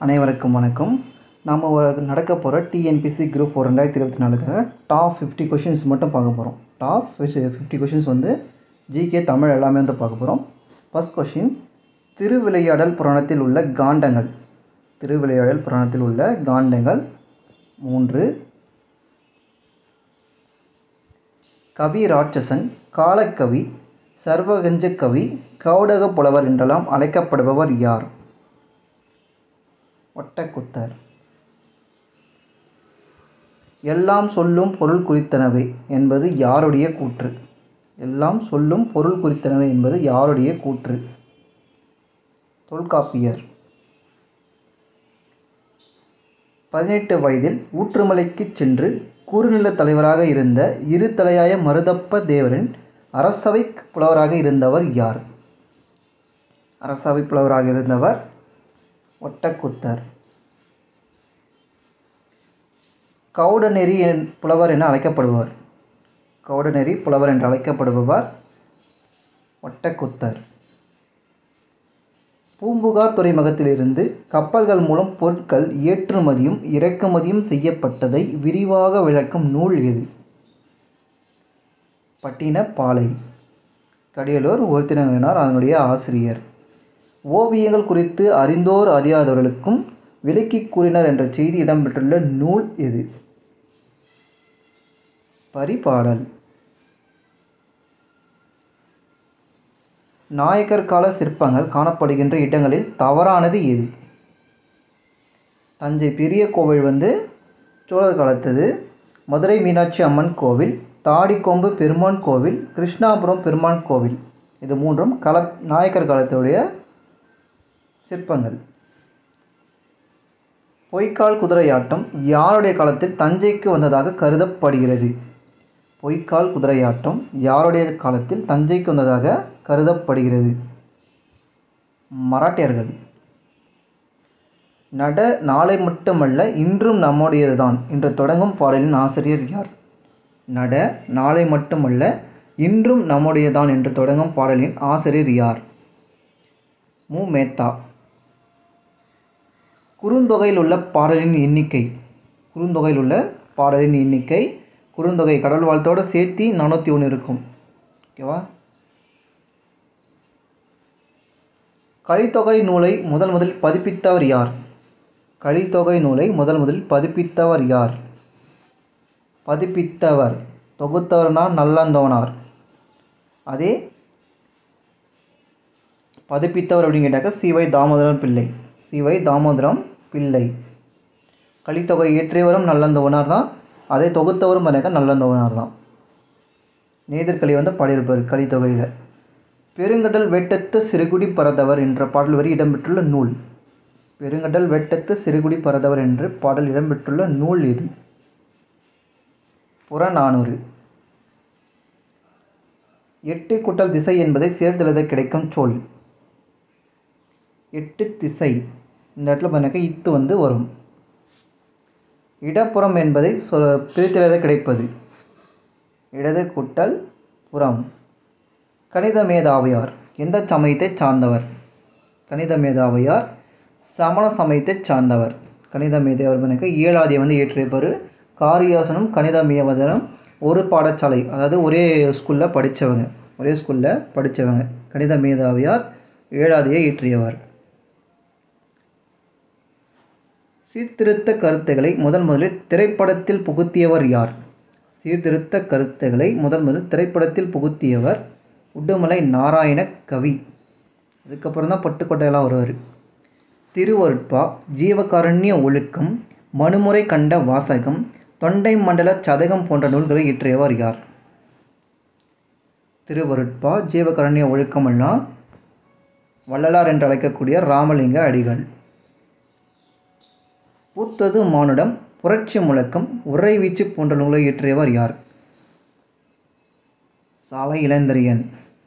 அனைவருக்கும் வணக்கம் நாம் நடக்க போகிற டிஎன்பிசி குரூப் ஃபோர் ரெண்டாயிரத்தி இருபத்தி நாலுக்காக டாப் ஃபிஃப்டி கொஷின்ஸ் மட்டும் பார்க்க போகிறோம் டாப் ஃபிஃப்டி கொஷின்ஸ் வந்து ஜிகே தமிழ் எல்லாமே வந்து பார்க்க போகிறோம் ஃபஸ்ட் கொஷின் திருவிளையாடல் புராணத்தில் உள்ள காண்டங்கள் திருவிளையாடல் புராணத்தில் உள்ள காண்டங்கள் மூன்று கவி ராட்சசன் காலக்கவி சர்வகஞ்ச கவி கௌடக புலவர் என்றெல்லாம் அழைக்கப்படுபவர் யார் ஒட்டக்குத்தர் எல்லாம் சொல்லும் பொருள் குறித்தனவே என்பது யாருடைய கூற்று எல்லாம் சொல்லும் பொருள் குறித்தனவே என்பது யாருடைய கூற்று தொல்காப்பியர் பதினெட்டு வயதில் ஊற்றுமலைக்குச் சென்று குறுநில தலைவராக இருந்த இரு தலையாய மருதப்ப தேவரின் அரசவை புலவராக இருந்தவர் யார் அரசவை புலவராக இருந்தவர் ஒட்டக்குத்தர் கவுடநெறி என் புலவர் என அழைக்கப்படுபவர் கவுடநெறி புலவர் என்று அழைக்கப்படுபவர் ஒட்டக்குத்தர் பூம்புகார் துறைமுகத்திலிருந்து கப்பல்கள் மூலம் பொருட்கள் ஏற்றுமதியும் இறக்குமதியும் செய்யப்பட்டதை விரிவாக விளக்கும் நூல் எது பட்டினப்பாலை கடியலூர் ஒருத்தினங்கினார் அதனுடைய ஆசிரியர் ஓவியங்கள் குறித்து அறிந்தோர் அறியாதவர்களுக்கும் விளக்கி கூறினர் என்ற செய்தி இடம்பெற்றுள்ள நூல் எது பரிபாடல் நாயக்கர் கால சிற்பங்கள் காணப்படுகின்ற இடங்களில் தவறானது எது தஞ்சை பெரிய கோவில் வந்து சோழர் காலத்தது மதுரை மீனாட்சி அம்மன் கோவில் தாடிக்கொம்பு பெருமான் கோவில் கிருஷ்ணாபுரம் பெருமான் கோவில் இது மூன்றும் கல நாயக்கர் காலத்துடைய சிற்பங்கள் பொய்க்கால் குதிரையாட்டம் யாருடைய காலத்தில் தஞ்சைக்கு வந்ததாக கருதப்படுகிறது பொய்க்கால் குதிரையாட்டம் யாருடைய காலத்தில் தஞ்சைக்கு வந்ததாக கருதப்படுகிறது மராட்டியர்கள் நட நாளை மட்டுமல்ல இன்றும் நம்முடையதுதான் என்று தொடங்கும் பாடலின் ஆசிரியர் யார் நட நாளை மட்டுமல்ல இன்றும் நம்முடையதான் என்று தொடங்கும் பாடலின் ஆசிரியர் யார் மு மேத்தா குறுந்தொகையில் உள்ள பாடலின் எண்ணிக்கை குறுந்தொகையில் உள்ள பாடலின் எண்ணிக்கை குறுந்தொகை கடல் வாழ்த்தோடு சேர்த்தி நானூற்றி ஒன்று இருக்கும் ஓகேவா கலித்தொகை நூலை முதல் முதலில் பதிப்பித்தவர் யார் கலித்தொகை நூலை முதல் முதலில் பதிப்பித்தவர் யார் பதிப்பித்தவர் தொகுத்தவர்னா நல்லந்தவனார் அதே பதிப்பித்தவர் அப்படின்னு கேட்டாக்க சிவை தாமோதரம் பிள்ளை சிவை தாமோதரம் பிள்ளை கலித்தொகை இயற்றியவரும் நல்லந்தவனார் தான் அதை தொகுத்தவரும் பண்ணாக்க நல்லந்தவனார் தான் நேதர்களி வந்து பாடியிருப்பார் கலித்தொகையில் பெருங்கடல் வேட்டத்து சிறுகுடி பறந்தவர் என்ற பாடல் வரி இடம்பெற்றுள்ள நூல் பெருங்கடல் வேட்டத்து சிறுகுடி பறந்தவர் என்று பாடல் இடம்பெற்றுள்ள நூல் எது புறநானூறு எட்டு குட்டல் திசை என்பதை சேர்த்தெழுத கிடைக்கும் சொல் எட்டு திசை இந்த இடத்துல பண்ணாக்க இத்து வந்து வரும் இடப்புறம் என்பதை சொ பிரித்தெழுத கிடைப்பது இடது குட்டல் புறம் கணித மேதாவையார் எந்த சமயத்தை சார்ந்தவர் கணித மேதாவையார் சமண சமயத்தை சார்ந்தவர் கணித மேதாவர் பண்ணாக்க ஏழாதியை வந்து ஏற்றியப்பார் காரியாசனம் கணித மேவதனம் ஒரு பாடசாலை அதாவது ஒரே ஸ்கூலில் படித்தவங்க ஒரே ஸ்கூலில் படித்தவங்க கணித மேதாவியார் ஏழாதியை இயற்றியவர் சீர்திருத்த கருத்துக்களை முதன் முதலில் திரைப்படத்தில் புகுத்தியவர் யார் சீர்திருத்த கருத்துக்களை முதன் முதல் திரைப்படத்தில் புகுத்தியவர் உடுமலை நாராயண கவி அதுக்கப்புறம் தான் பட்டுக்கோட்டையெல்லாம் வருவார் திருவருட்பா ஜீவகாருண்ய ஒழுக்கம் மனுமுறை கண்ட வாசகம் தொண்டை மண்டல சதகம் போன்ற நூல்களை இயற்றியவர் யார் திருவருட்பா ஜீவகரண்ய ஒழுக்கமெல்லாம் வள்ளலார் என்று அழைக்கக்கூடிய ராமலிங்க அடிகள் பூத்தது மானுடம் புரட்சி முழக்கம் உரை வீச்சு போன்ற நூலை இயற்றியவர் யார் சாலை இளந்தரியன்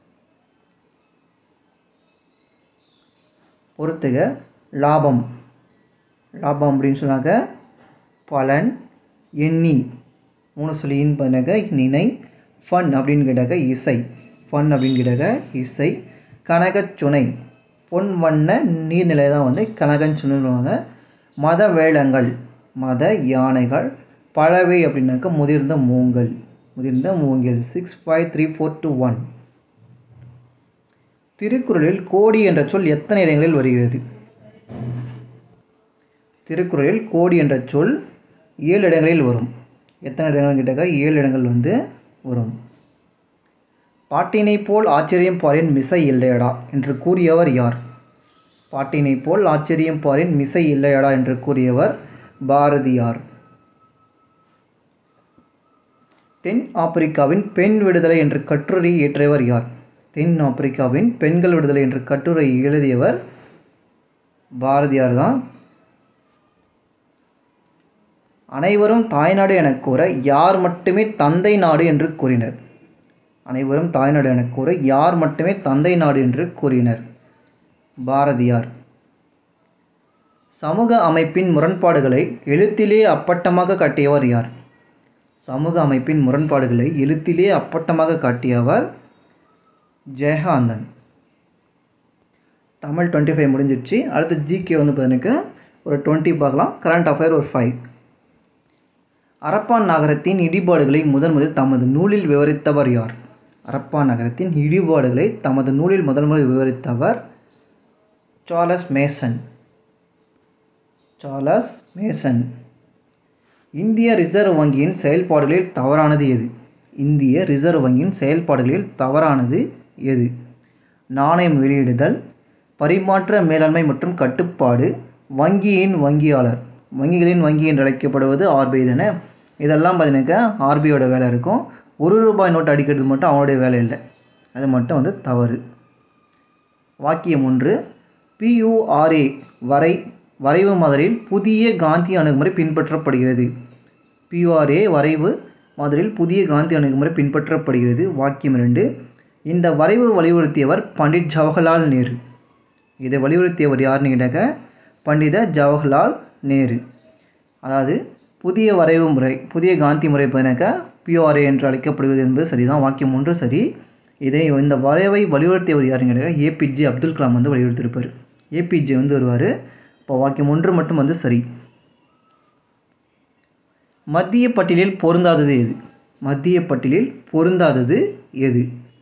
பொறுத்துக லாபம் லாபம் அப்படின்னு சொன்னாக்க பலன் எண்ணி மூணு சொல்லின்னு பண்ணாக்க நினை ஃபன் அப்படின்னு கேட்டாக்க இசை ஃபன் அப்படின்னு கேட்டாக்க இசை கனகச்சுனை பொன் வண்ண நீர்நிலை தான் வந்து கனகச்சுனைன்னு சொல்லுவாங்க மத வேளங்கள் மத யானைகள் பழவை அப்படின்னாக்கா முதிர்ந்த மூங்கல் முதிர்ந்த மூங்கில் six five three four two one திருக்குறளில் கோடி என்ற சொல் எத்தனை இடங்களில் வருகிறது திருக்குறளில் கோடி என்ற சொல் ஏழு இடங்களில் வரும் எத்தனை இடங்கள் கேட்டாக்கா ஏழு இடங்கள் வந்து வரும் பாட்டினை போல் ஆச்சரியம் பாரின் மிசை இல்லையடா என்று கூறியவர் யார் பாட்டினை போல் ஆச்சரியம் பாரின் மிசை இல்லையடா என்று கூறியவர் பாரதியார் தென் ஆப்பிரிக்காவின் பெண் விடுதலை என்ற கட்டுரை இயற்றியவர் யார் தென் ஆப்பிரிக்காவின் பெண்கள் விடுதலை என்ற கட்டுரை எழுதியவர் பாரதியார் தான் அனைவரும் தாய்நாடு எனக் கூற யார் மட்டுமே தந்தை நாடு என்று கூறினர் அனைவரும் தாய்நாடு எனக் கூற யார் மட்டுமே தந்தை நாடு என்று கூறினர் பாரதியார் சமூக அமைப்பின் முரண்பாடுகளை எழுத்திலே அப்பட்டமாக காட்டியவர் யார் சமூக அமைப்பின் முரண்பாடுகளை எழுத்திலே அப்பட்டமாக காட்டியவர் ஜெயகாந்தன் தமிழ் டுவெண்ட்டி ஃபைவ் முடிஞ்சிடுச்சு அடுத்து ஜிகே வந்து பார்த்தீங்கன்னா ஒரு டுவெண்ட்டி பார்க்கலாம் கரண்ட் அஃபேர் ஒரு ஃபைவ் அரப்பான் நகரத்தின் இடிபாடுகளை முதன் முதல் தமது நூலில் விவரித்தவர் யார் அரப்பான் நகரத்தின் இடிபாடுகளை தமது நூலில் முதல் முதல் விவரித்தவர் சார்லஸ் மேசன் சார்லஸ் மேசன் இந்திய ரிசர்வ் வங்கியின் செயல்பாடுகளில் தவறானது எது இந்திய ரிசர்வ் வங்கியின் செயல்பாடுகளில் தவறானது எது நாணயம் வெளியிடுதல் பரிமாற்ற மேலாண்மை மற்றும் கட்டுப்பாடு வங்கியின் வங்கியாளர் வங்கிகளின் வங்கி என்று அழைக்கப்படுவது ஆர்பிஐ தானே இதெல்லாம் பார்த்தீங்கன்னாக்கா ஆர்பிஐயோட வேலை இருக்கும் ஒரு ரூபாய் நோட்டு அடிக்கிறது மட்டும் அவனுடைய வேலை இல்லை அது மட்டும் வந்து தவறு வாக்கியம் ஒன்று பியூஆர்ஏ வரை வரைவு மாதிரியில் புதிய காந்தி அணுகுமுறை பின்பற்றப்படுகிறது பியூஆர்ஏ வரைவு மாதிரியில் புதிய காந்தி அணுகுமுறை பின்பற்றப்படுகிறது வாக்கியம் ரெண்டு இந்த வரைவு வலியுறுத்தியவர் பண்டிட் ஜவஹர்லால் நேரு இதை வலியுறுத்தியவர் யாருன்னு கேட்டாக்க பண்டித ஜவஹர்லால் நேரு அதாவது புதிய வரைவு முறை புதிய காந்தி முறை பார்த்தீங்கன்னாக்கா பியூஆர்ஏ என்று அழைக்கப்படுகிறது என்பது சரிதான் வாக்கியம் ஒன்று சரி இதை இந்த வரைவை வலியுறுத்தியவர் யாருன்னு கேட்டாக்க ஏபிஜே அப்துல் கலாம் வந்து வலியுறுத்தியிருப்பார் ஏபிஜே வந்து வருவார் இப்போ வாக்கியம் ஒன்று மட்டும் வந்து சரி மத்திய பட்டியலில் பொருந்தாதது எது மத்திய பட்டியலில் பொருந்தாதது எது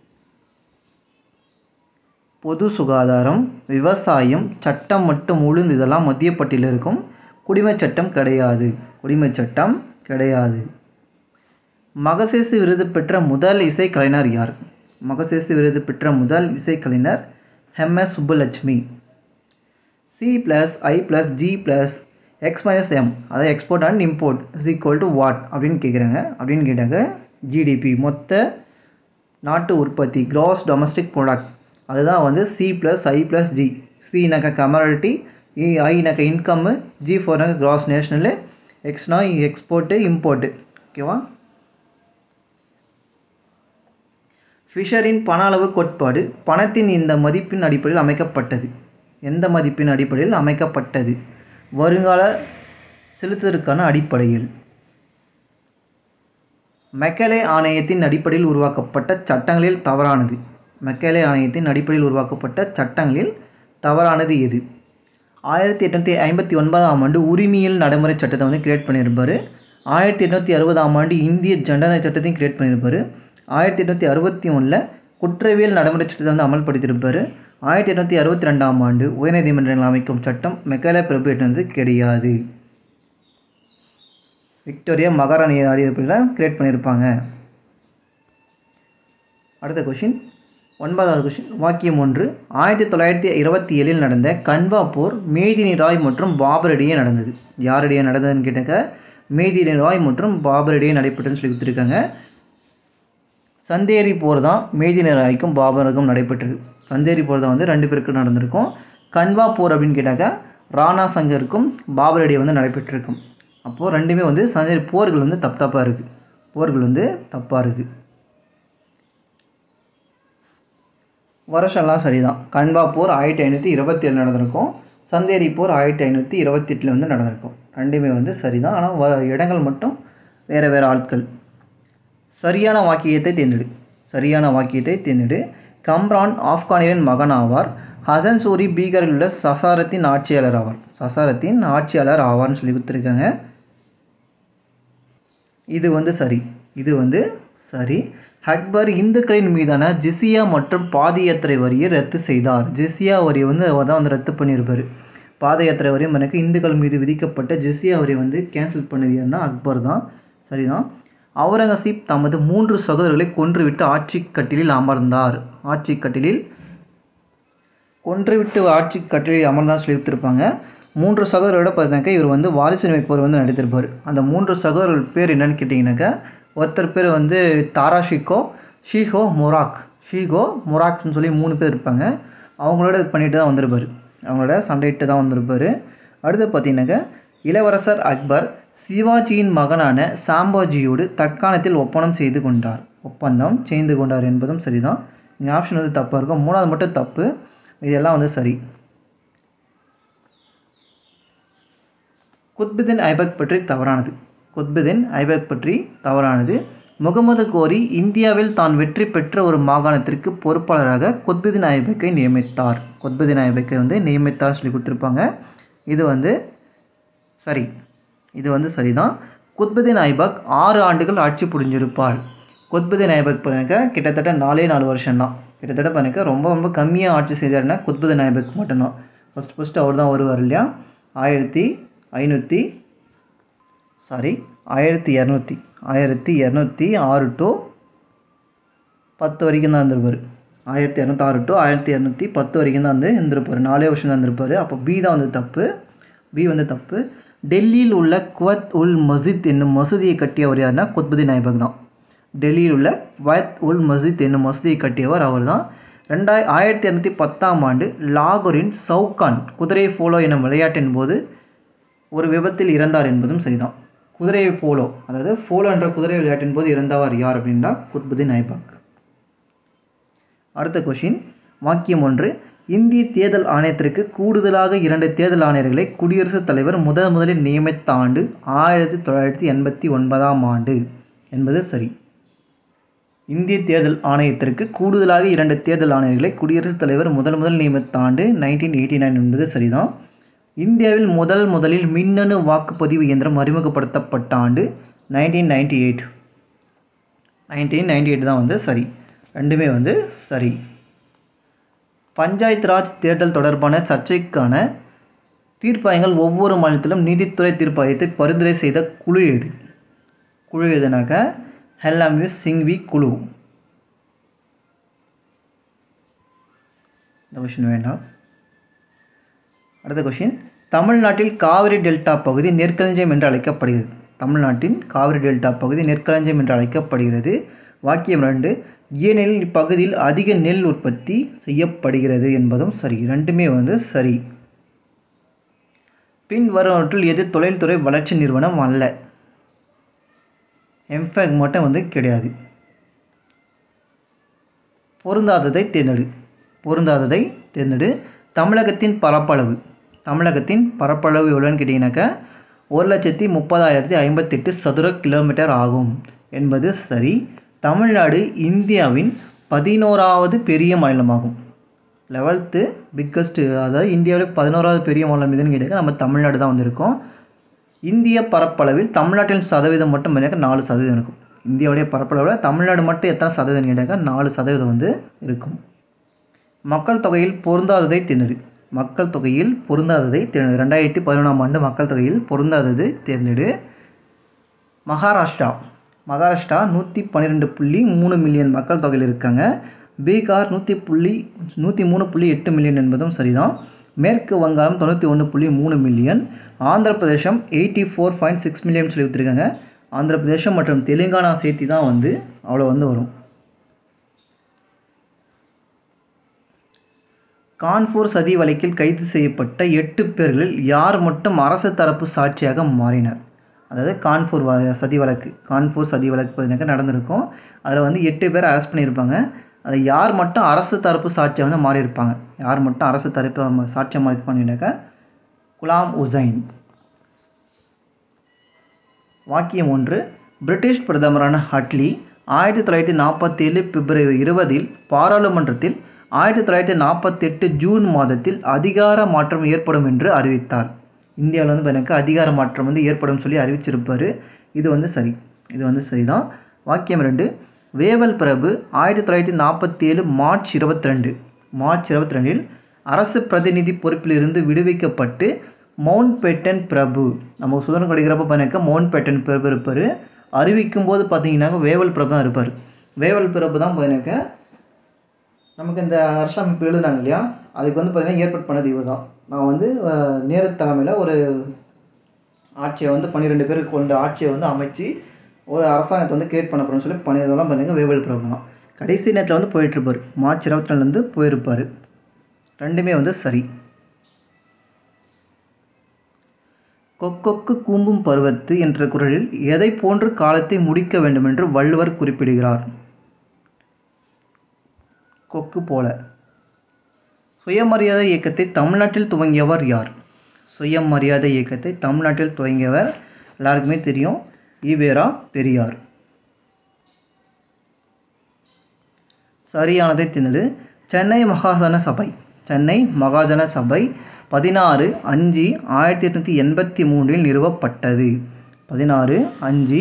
பொது சுகாதாரம் விவசாயம் சட்டம் மற்றும் உளுந்து இதெல்லாம் மத்திய பட்டியலில் இருக்கும் குடிமைச் சட்டம் கிடையாது குடிமைச் சட்டம் கிடையாது மகசேசு விருது பெற்ற முதல் இசைக்கலைஞர் யார் மகசேசு விருது பெற்ற முதல் இசைக்கலைஞர் M S Subbulakshmi C plus I plus G plus X minus M அதாவது export and import is equal to what அப்படின்னு கேட்குறாங்க அப்படின்னு கேட்டாங்க ஜிடிபி மொத்த நாட்டு உற்பத்தி கிராஸ் டொமஸ்டிக் ப்ராடக்ட் அதுதான் வந்து C plus I plus G சினாக்க கமாடிட்டி ஐனாக்க இன்கம்மு ஜி ஃபோர்னாக்க கிராஸ் நேஷ்னலு எக்ஸ்னா எக்ஸ்போர்ட்டு இம்போர்ட்டு ஓகேவா ஃபிஷரின் பண அளவு கோட்பாடு பணத்தின் இந்த மதிப்பின் அடிப்படையில் அமைக்கப்பட்டது எந்த மதிப்பின் அடிப்படையில் அமைக்கப்பட்டது வருங்கால செலுத்துவதற்கான அடிப்படையில் மெக்கலே ஆணையத்தின் அடிப்படையில் உருவாக்கப்பட்ட சட்டங்களில் தவறானது மெக்கலே ஆணையத்தின் அடிப்படையில் உருவாக்கப்பட்ட சட்டங்களில் தவறானது எது ஆயிரத்தி எட்நூற்றி ஐம்பத்தி ஒன்பதாம் ஆண்டு உரிமையியல் நடைமுறை சட்டத்தை வந்து கிரியேட் பண்ணியிருப்பார் ஆயிரத்தி எட்நூற்றி அறுபதாம் ஆண்டு இந்திய தண்டனை சட்டத்தையும் கிரியேட் பண்ணியிருப்பார் ஆயிரத்தி எட்நூற்றி அறுபத்தி ஒன்றில் குற்றவியல் நடைமுறை சட்டத்தை வந்து அமல்படுத்தியிருப்பார் ஆயிரத்தி எட்நூற்றி அறுபத்தி ரெண்டாம் ஆண்டு உயர்நீதிமன்றங்கள் அமைக்கும் சட்டம் மெக்கலே பிரபு எட்டுனது கிடையாது விக்டோரியா மகாராணி அடிப்படையில் கிரியேட் பண்ணியிருப்பாங்க அடுத்த கொஷின் ஒன்பதாவது கொஷின் வாக்கியம் ஒன்று ஆயிரத்தி தொள்ளாயிரத்தி இருபத்தி ஏழில் நடந்த கன்வா போர் மேதினி ராய் மற்றும் பாபரிடையே நடந்தது யாரிடையே நடந்ததுன்னு கேட்டாக்க மேதினி ராய் மற்றும் பாபரிடையே நடைபெற்றுன்னு சொல்லி கொடுத்துருக்காங்க சந்தேரி போர் தான் மேதினி ராய்க்கும் பாபருக்கும் நடைபெற்றது சந்தேரி போர் தான் வந்து ரெண்டு பேருக்கு நடந்திருக்கும் கன்வா போர் அப்படின்னு கேட்டாக்க ராணா சங்கருக்கும் பாபரிடையே வந்து நடைபெற்றிருக்கும் அப்போது ரெண்டுமே வந்து சந்தேரி போர்கள் வந்து தப்பு தப்பாக இருக்குது போர்கள் வந்து தப்பாக இருக்குது வருஷம்லாம் சரிதான் கன்வா போர் ஆயிரத்தி ஐநூற்றி இருபத்தி ஏழு நடந்திருக்கும் சந்தேரி போர் ஆயிரத்தி ஐநூற்றி இருபத்தி எட்டில் வந்து நடந்திருக்கும் ரெண்டுமே வந்து சரிதான் ஆனால் வ இடங்கள் மட்டும் வேறு வேறு ஆட்கள் சரியான வாக்கியத்தை தேர்ந்தெடு சரியான வாக்கியத்தை தேர்ந்தெடு கம்ரான் ஆப்கானியரின் மகன் ஆவார் ஹசன் சூரி பீகாரில் உள்ள சசாரத்தின் ஆட்சியாளர் ஆவார் சசாரத்தின் ஆட்சியாளர் ஆவார்னு சொல்லி கொடுத்துருக்காங்க இது வந்து சரி இது வந்து சரி அக்பர் இந்துக்களின் மீதான ஜிசியா மற்றும் பாத யாத்திரை வரியை ரத்து செய்தார் ஜிசியா வரி வந்து அவர் தான் வந்து ரத்து பண்ணியிருப்பார் பாத யாத்திரை வரியும் எனக்கு இந்துக்கள் மீது விதிக்கப்பட்ட ஜிசியா வரி வந்து கேன்சல் பண்ணது யாருன்னா அக்பர் தான் சரிதான் அவுரங்கசீப் தமது மூன்று சகோதரர்களை கொன்றுவிட்டு ஆட்சி கட்டிலில் அமர்ந்தார் ஆட்சி கட்டிலில் கொன்றுவிட்டு ஆட்சி கட்டிலில் அமர்ந்தார் சொல்லி கொடுத்துருப்பாங்க மூன்று சகோதரோட பார்த்தீங்கன்னாக்கா இவர் வந்து வாரிசுரிமை போர் வந்து நடத்திருப்பார் அந்த மூன்று சகோதரர்கள் பேர் என்னன்னு கேட்டிங்கனாக்கா ஒருத்தர் பேர் வந்து தாரா ஷிகோ ஷீஹோ மொராக் ஷீகோ மொராக்னு சொல்லி மூணு பேர் இருப்பாங்க அவங்களோட இது பண்ணிட்டு தான் வந்திருப்பார் அவங்களோட சண்டையிட்டு தான் வந்திருப்பார் அடுத்து பார்த்தீங்கன்னாக்கா இளவரசர் அக்பர் சிவாஜியின் மகனான சாம்பாஜியோடு தக்காணத்தில் ஒப்பந்தம் செய்து கொண்டார் ஒப்பந்தம் செய்து கொண்டார் என்பதும் சரிதான் இங்கே ஆப்ஷன் வந்து தப்பாக இருக்கும் மூணாவது மட்டும் தப்பு இதெல்லாம் வந்து சரி குத்புதீன் ஐபக் பற்றி தவறானது குத்புதீன் ஐபக் பற்றி தவறானது முகமது கோரி இந்தியாவில் தான் வெற்றி பெற்ற ஒரு மாகாணத்திற்கு பொறுப்பாளராக குத்புதீன் ஐபக்கை நியமித்தார் குத்புதீன் ஐபக்கை வந்து நியமித்தார் சொல்லி கொடுத்துருப்பாங்க இது வந்து சரி இது வந்து சரிதான் குத்புதீன் ஐபக் ஆறு ஆண்டுகள் ஆட்சி புரிஞ்சிருப்பார் குத்புதீன் ஐபக் பாருங்க கிட்டத்தட்ட நாலே நாலு வருஷம்தான் கிட்டத்தட்ட பாருங்க ரொம்ப ரொம்ப கம்மியாக ஆட்சி செய்தாருன்னா குத்புதீன் ஐபக் மட்டும்தான் ஃபஸ்ட் ஃபஸ்ட்டு அவர் தான் வருவார் இல்லையா ஆயிரத்தி ஐநூற்றி சாரி ஆயிரத்தி இரநூத்தி ஆயிரத்தி இரநூத்தி ஆறு டு பத்து வரைக்கும் தான் இருந்திருப்பார் ஆயிரத்தி இரநூத்தி ஆறு டு ஆயிரத்தி இரநூத்தி பத்து வரைக்கும் தான் வந்து இருந்திருப்பார் நாலே வருஷம் தான் இருந்திருப்பார் அப்போ பி தான் வந்து தப்பு பி வந்து தப்பு டெல்லியில் உள்ள குவத் உல் மஸ்ஜித் என்னும் மசூதியை கட்டியவர் யாருன்னா குத்புதீன் ஐபக் தான் டெல்லியில் உள்ள குவத் உல் மஸ்ஜித் என்னும் மசூதியை கட்டியவர் அவர் தான் ரெண்டாய் ஆயிரத்தி இரநூத்தி பத்தாம் ஆண்டு லாகூரின் சவுகான் குதிரை போலோ எனும் விளையாட்டின் போது ஒரு விபத்தில் இறந்தார் என்பதும் சரிதான் குதிரை போலோ அதாவது போலோ என்ற குதிரை விளையாட்டின் போது இறந்தவர் யார் அப்படின்னா குத்புதீன் ஐபாக் அடுத்த கொஷின் வாக்கியம் ஒன்று இந்திய தேர்தல் ஆணையத்திற்கு கூடுதலாக இரண்டு தேர்தல் ஆணையர்களை குடியரசுத் தலைவர் முதல் முதலில் நியமித்த ஆண்டு ஆயிரத்தி தொள்ளாயிரத்தி எண்பத்தி ஒன்பதாம் ஆண்டு என்பது சரி இந்திய தேர்தல் ஆணையத்திற்கு கூடுதலாக இரண்டு தேர்தல் ஆணையர்களை குடியரசுத் தலைவர் முதல் முதல் நியமித்த ஆண்டு நைன்டீன் எயிட்டி நைன் என்பது சரிதான் இந்தியாவில் முதல் முதலில் மின்னணு வாக்குப்பதிவு இயந்திரம் அறிமுகப்படுத்தப்பட்ட ஆண்டு nineteen ninety eight nineteen ninety eight தான் வந்து சரி ரெண்டுமே வந்து சரி பஞ்சாயத்து ராஜ் தேர்தல் தொடர்பான சர்ச்சைக்கான தீர்ப்பாயங்கள் ஒவ்வொரு மாநிலத்திலும் நீதித்துறை தீர்ப்பாயத்தை பரிந்துரை செய்த குழு எது குழு எதுனாக்க ஹெல்லாமியூ சிங்வி குழு இந்த கொஷின் வேண்டாம் அடுத்த கொஷின் தமிழ்நாட்டில் காவிரி டெல்டா பகுதி நெற்களஞ்சியம் என்று அழைக்கப்படுகிறது தமிழ்நாட்டின் காவிரி டெல்டா பகுதி நெற்களஞ்சியம் என்று அழைக்கப்படுகிறது வாக்கியம் ரெண்டு ஏனெனில் இப்பகுதியில் அதிக நெல் உற்பத்தி செய்யப்படுகிறது என்பதும் சரி ரெண்டுமே வந்து சரி பின் வருவனவற்றில் எது தொழில்துறை வளர்ச்சி நிறுவனம் அல்ல எம்ஃபேக் மட்டும் வந்து கிடையாது பொருந்தாததை தேர்ந்தெடு பொருந்தாததை தேர்ந்தெடு தமிழகத்தின் பரப்பளவு தமிழகத்தின் பரப்பளவு எவ்வளோன்னு கேட்டிங்கனாக்கா ஒரு லட்சத்தி முப்பதாயிரத்தி ஐம்பத்தெட்டு சதுர கிலோமீட்டர் ஆகும் என்பது சரி தமிழ்நாடு இந்தியாவின் பதினோராவது பெரிய மாநிலமாகும் லெவல்த்து பிக்கஸ்ட்டு அதாவது இந்தியாவில் பதினோராவது பெரிய மாநிலம் எதுன்னு கேட்டாக்க நம்ம தமிழ்நாடு தான் வந்திருக்கோம் இந்திய பரப்பளவில் தமிழ்நாட்டின் சதவீதம் மட்டும் பார்த்தீங்கன்னா நாலு சதவீதம் இருக்கும் இந்தியாவுடைய பரப்பளவில் தமிழ்நாடு மட்டும் எத்தனை சதவீதம் கேட்டாக்கா நாலு சதவீதம் வந்து இருக்கும் மக்கள் தொகையில் பொருந்தாததை தேர்ந்தெடு மக்கள் தொகையில் பொருந்தாததை தேர்ந்தெடு ரெண்டாயிரத்தி பதினொன்றாம் ஆண்டு மக்கள் தொகையில் பொருந்தாதது தேர்ந்தெடு மகாராஷ்டிரா மகாராஷ்டிரா நூற்றி பன்னிரெண்டு புள்ளி மூணு மில்லியன் மக்கள் தொகையில் இருக்காங்க பீகார் நூற்றி புள்ளி நூற்றி மூணு புள்ளி எட்டு மில்லியன் என்பதும் சரிதான் மேற்கு வங்காளம் தொண்ணூற்றி ஒன்று புள்ளி மூணு million Andhra Pradesh eighty four point six million சொல்லி கொடுத்துருக்காங்க ஆந்திர பிரதேசம் மற்றும் தெலுங்கானா சேர்த்து தான் வந்து அவ்வளோ வந்து வரும் கான்பூர் சதி வழக்கில் கைது செய்யப்பட்ட எட்டு பேர்களில் யார் மட்டும் அரசு தரப்பு சாட்சியாக மாறினர் அதாவது கான்பூர் வ சதி வழக்கு கான்பூர் சதி வழக்கு பார்த்தீங்கன்னாக்கா நடந்திருக்கும் அதில் வந்து எட்டு பேர் அரெஸ்ட் பண்ணியிருப்பாங்க அதை யார் மட்டும் அரசு தரப்பு சாட்சியாக வந்து மாறியிருப்பாங்க யார் மட்டும் அரசு தரப்பு சாட்சியாக மாறி பண்ணினாக்கா குலாம் உசைன் வாக்கியம் ஒன்று பிரிட்டிஷ் பிரதமரான ஹட்லி ஆயிரத்தி தொள்ளாயிரத்தி நாற்பத்தேழு பிப்ரவரி இருபதில் பாராளுமன்றத்தில் ஆயிரத்தி தொள்ளாயிரத்தி நாற்பத்தெட்டு ஜூன் மாதத்தில் அதிகார மாற்றம் ஏற்படும் என்று அறிவித்தார் இந்தியாவில் வந்து எனக்கு அதிகார மாற்றம் வந்து ஏற்படும் சொல்லி அறிவிச்சிருப்பார் இது வந்து சரி இது வந்து சரிதான் வாக்கியம் ரெண்டு வேவல் பிரபு ஆயிரத்தி தொள்ளாயிரத்தி நாற்பத்தி ஏழு மார்ச் இருபத்தி ரெண்டு மார்ச் இருபத்தி ரெண்டில் அரசு பிரதிநிதி பொறுப்பிலிருந்து விடுவிக்கப்பட்டு மவுண்ட் பேட்டன் பிரபு நம்ம சுதந்திரம் கிடைக்கிறப்ப பண்ணிக்க மவுண்ட் பேட்டன் பிரபு இருப்பார் அறிவிக்கும் போது பார்த்தீங்கன்னாக்க வேவல் பிரபு தான் இருப்பார் வேவல் பிரபு தான் பண்ணிக்க நமக்கு இந்த அரசமைப்பு எழுதுனாங்க இல்லையா அதுக்கு வந்து பார்த்திங்கன்னா ஏற்பாடு பண்ணது இவர் தான் நான் வந்து அஹ், நேரு தலைமையில் ஒரு ஆட்சியை வந்து பன்னிரெண்டு பேர் கொண்ட ஆட்சியை வந்து அமைச்சு ஒரு அரசாங்கத்தை வந்து கிரியேட் பண்ண போகிறோம்னு சொல்லி பண்ணியதெல்லாம் பாருங்கள் வேவல் பிரபு தான் கடைசி நேரத்தில் வந்து போயிட்டுருப்பார் மார்ச் இருபத்தி நாலுலேருந்து போயிருப்பார் ரெண்டுமே வந்து சரி கொக்கொக்கு கூம்பும் பருவத்து என்ற குரலில் எதை போன்று காலத்தை முடிக்க வேண்டும் என்று வள்ளுவர் குறிப்பிடுகிறார் கொக்கு போல சுயமரியாதை இயக்கத்தை தமிழ்நாட்டில் துவங்கியவர் யார் சுயமரியாதை இயக்கத்தை தமிழ்நாட்டில் துவங்கியவர் எல்லாருக்குமே தெரியும் ஈவேரா பெரியார் சரியானதை திணறு சென்னை மகாஜன சபை சென்னை மகாஜன சபை பதினாறு அஞ்சு ஆயிரத்தி எட்நூற்றி எண்பத்தி மூன்றில் நிறுவப்பட்டது பதினாறு அஞ்சு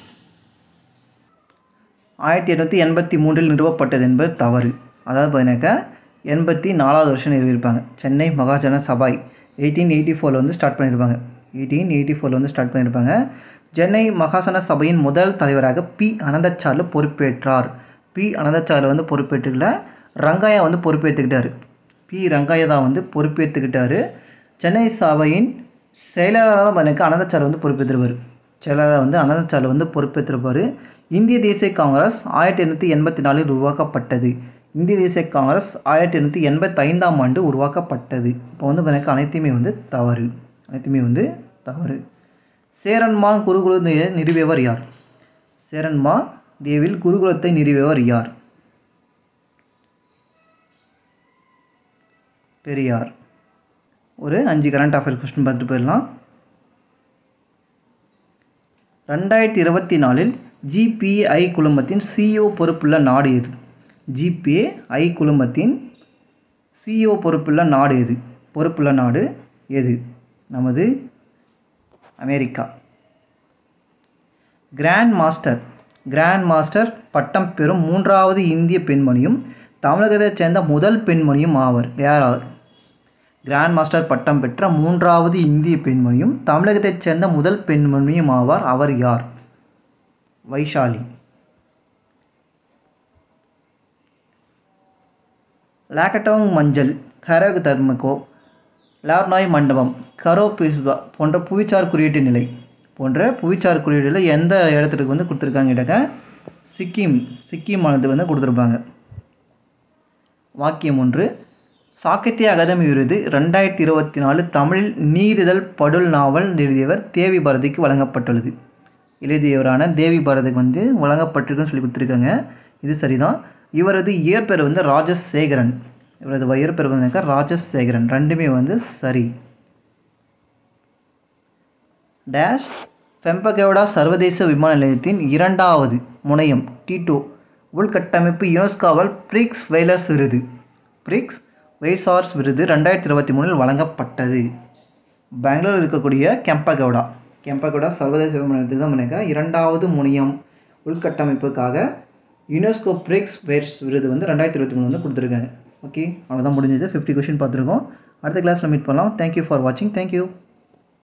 ஆயிரத்தி எட்நூற்றி எண்பத்தி மூன்றில் நிறுவப்பட்டது என்பது தவறு அதாவது பார்த்தீங்கன்னாக்கா எண்பத்தி நாலாவது வருஷம் நிறுவியிருப்பாங்க சென்னை மகாஜன சபை எயிட்டீன் எயிட்டி ஃபோரில் வந்து ஸ்டார்ட் பண்ணியிருப்பாங்க எயிட்டீன் எயிட்டி ஃபோரில் வந்து ஸ்டார்ட் பண்ணியிருப்பாங்க சென்னை மகாசன சபையின் முதல் தலைவராக பி அனந்தச்சார்லு பொறுப்பேற்றார் பி அனந்தச்சார்லு வந்து பொறுப்பேற்றுக்கல ரங்காயா வந்து பொறுப்பேற்றுக்கிட்டார் பி ரங்காயா தான் வந்து பொறுப்பேற்றுக்கிட்டாரு சென்னை சபையின் செயலாளராக தான் எனக்கு அனந்தச்சார் வந்து பொறுப்பேற்றுருவார் செயலாளர் வந்து அனந்தச்சார்லு வந்து பொறுப்பேற்றிருப்பார் இந்திய தேசிய காங்கிரஸ் ஆயிரத்தி எண்ணூற்றி எண்பத்தி நாலில் உருவாக்கப்பட்டது இந்திய தேசிய காங்கிரஸ் ஆயிரத்தி எண்ணூற்றி எண்பத்தைந்தாம் ஆண்டு உருவாக்கப்பட்டது இப்போ வந்து எனக்கு அனைத்துமே வந்து தவறு அனைத்துமே வந்து தவறு சேரன்மான் குருகுலத்தை நிறுவியவர் யார் சேரன்மா தேவில் குருகுலத்தை நிறுவியவர் யார் பெரியார் ஒரு அஞ்சு கரண்ட் அஃபேர் கொஸ்டின் பார்த்துட்டு போயிடலாம் ரெண்டாயிரத்தி இருபத்தி நாலில் ஜிபிஐ குழுமத்தின் சிஇஓ பொறுப்புள்ள நாடு எது ஜிபிஏ குழுமத்தின் சிஇஓ பொறுப்புள்ள நாடு எது பொறுப்புள்ள நாடு எது நமது America grand master grand master பட்டம் பெறும் மூன்றாவது இந்திய பெண்மணியும் தமிழகத்தைச் சேர்ந்த முதல் பெண்மணியும் ஆவர் யார் கிராண்ட் மாஸ்டர் பட்டம் பெற்ற மூன்றாவது இந்திய பெண்மணியும் தமிழகத்தைச் சேர்ந்த முதல் பெண்மணியும் ஆவார் அவர் யார் வைஷாலி லாக்கட்டோங் மஞ்சள் கரகு தர்மகோ லார்னாய் மண்டபம் கரோ பிஸ்வா போன்ற புவிச்சார் குறியீட்டு நிலை போன்ற புவிச்சார் குறியீட்டில் எந்த இடத்துக்கு வந்து கொடுத்துருக்காங்க இடக்க சிக்கிம் சிக்கிம் மாநிலத்துக்கு வந்து கொடுத்துருப்பாங்க வாக்கியம் ஒன்று சாகித்ய அகாதமி விருது ரெண்டாயிரத்தி இருபத்தி நாலு தமிழில் நீரிதழ் படுல் நாவல் எழுதியவர் தேவி பாரதிக்கு வழங்கப்பட்டுள்ளது எழுதியவரான தேவி பாரதிக்கு வந்து வழங்கப்பட்டிருக்குன்னு சொல்லி கொடுத்துருக்காங்க இது சரிதான் இவரது இயற்பெயர் வந்து ராஜசேகரன் இவரது இயற்பெயர் வந்து ராஜசேகரன் ரெண்டுமே வந்து சரி டேஷ் பெம்பகவுடா சர்வதேச விமான நிலையத்தின் இரண்டாவது முனையம் டிடோ உள்கட்டமைப்பு யுனெஸ்கோவால் பிரிக்ஸ் வைலஸ் விருது பிரிக்ஸ் வெய்சார்ஸ் விருது ரெண்டாயிரத்தி இருபத்தி மூணில் வழங்கப்பட்டது பெங்களூர் இருக்கக்கூடிய கெம்பகவுடா கெம்பகவுடா சர்வதேச விமான நிலையத்துக்கு தான் பண்ணியிருக்க இரண்டாவது முனையம் உள்கட்டமைப்புக்காக யுனெஸ்கோ பிரிக்ஸ் வெய்ஸ் விருது வந்து ரெண்டாயிரத்தி இருபத்தி மூணு வந்து கொடுத்துருக்காங்க ஓகே அவ்வளோதான் முடிஞ்சது ஃபிஃப்டி கொஷின் பார்த்துருக்கோம் அடுத்த கிளாஸில் மீட் பண்ணலாம் தேங்க்யூ ஃபார் வாட்சிங் தேங்க்யூ